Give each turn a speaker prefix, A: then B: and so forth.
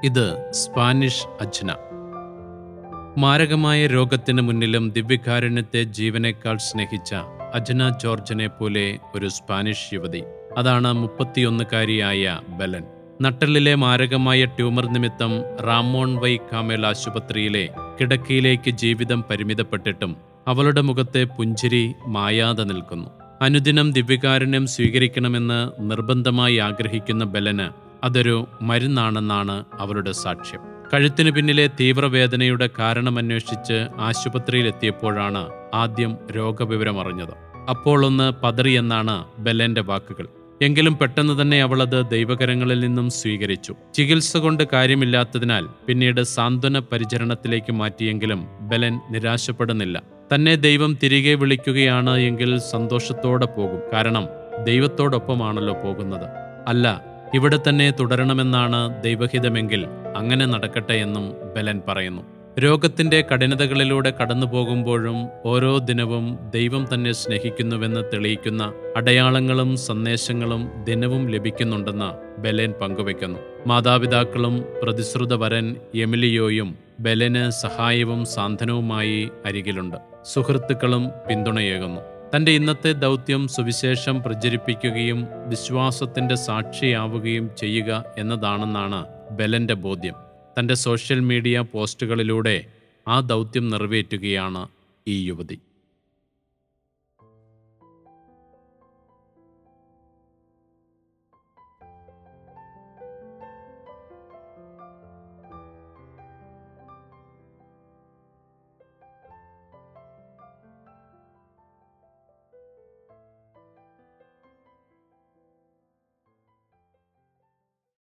A: ഇത് സ്പാനിഷ് അജ്ന മാരകമായ രോഗത്തിന് മുന്നിലും ദിവ്യകാരുണ്യത്തെ ജീവനേക്കാൾ സ്നേഹിച്ച അജ്ന ജോർജിനെ പോലെ ഒരു സ്പാനിഷ് യുവതി അതാണ് മുപ്പത്തിയൊന്നുകാരിയായ ബെലൻ നട്ടലിലെ മാരകമായ ട്യൂമർ നിമിത്തം റാമോൺ വൈ കാമേൽ ആശുപത്രിയിലെ കിടക്കയിലേക്ക് ജീവിതം പരിമിതപ്പെട്ടിട്ടും അവളുടെ മുഖത്തെ പുഞ്ചിരി മായാതെ നിൽക്കുന്നു അനുദിനം ദിവ്യകാരുണ്യം സ്വീകരിക്കണമെന്ന് നിർബന്ധമായി ആഗ്രഹിക്കുന്ന ബെലന് അതൊരു മരുന്നാണെന്നാണ് അവളുടെ സാക്ഷ്യം കഴുത്തിന് പിന്നിലെ തീവ്രവേദനയുടെ കാരണമന്വേഷിച്ച് ആശുപത്രിയിലെത്തിയപ്പോഴാണ് ആദ്യം രോഗവിവരം അറിഞ്ഞത് അപ്പോൾ ഒന്ന് പതറിയെന്നാണ് ബെല്ലന്റെ വാക്കുകൾ എങ്കിലും പെട്ടെന്ന് തന്നെ അവളത് ദൈവകരങ്ങളിൽ നിന്നും സ്വീകരിച്ചു ചികിത്സ കൊണ്ട് കാര്യമില്ലാത്തതിനാൽ പിന്നീട് സാന്ത്വന പരിചരണത്തിലേക്ക് മാറ്റിയെങ്കിലും ബെലൻ നിരാശപ്പെടുന്നില്ല തന്നെ ദൈവം തിരികെ വിളിക്കുകയാണ് എങ്കിൽ സന്തോഷത്തോടെ പോകും കാരണം ദൈവത്തോടൊപ്പമാണല്ലോ പോകുന്നത് അല്ല ഇവിടെ തന്നെ തുടരണമെന്നാണ് ദൈവഹിതമെങ്കിൽ അങ്ങനെ നടക്കട്ടെ എന്നും ബെലൻ പറയുന്നു രോഗത്തിന്റെ കഠിനതകളിലൂടെ കടന്നു പോകുമ്പോഴും ഓരോ ദിനവും ദൈവം തന്നെ സ്നേഹിക്കുന്നുവെന്ന് തെളിയിക്കുന്ന അടയാളങ്ങളും സന്ദേശങ്ങളും ദിനവും ലഭിക്കുന്നുണ്ടെന്ന് ബെലൻ പങ്കുവയ്ക്കുന്നു മാതാപിതാക്കളും പ്രതിശ്രുത വരൻ എമിലിയോയും ബെലന് സഹായവും സാന്ത്വനവുമായി അരികിലുണ്ട് സുഹൃത്തുക്കളും പിന്തുണയേകുന്നു തന്റെ ഇന്നത്തെ ദൗത്യം സുവിശേഷം പ്രചരിപ്പിക്കുകയും വിശ്വാസത്തിന്റെ സാക്ഷിയാവുകയും ചെയ്യുക എന്നതാണെന്നാണ് ബെലന്റെ ബോധ്യം തന്റെ സോഷ്യൽ മീഡിയ പോസ്റ്റുകളിലൂടെ ആ ദൗത്യം നിറവേറ്റുകയാണ് ഈ യുവതി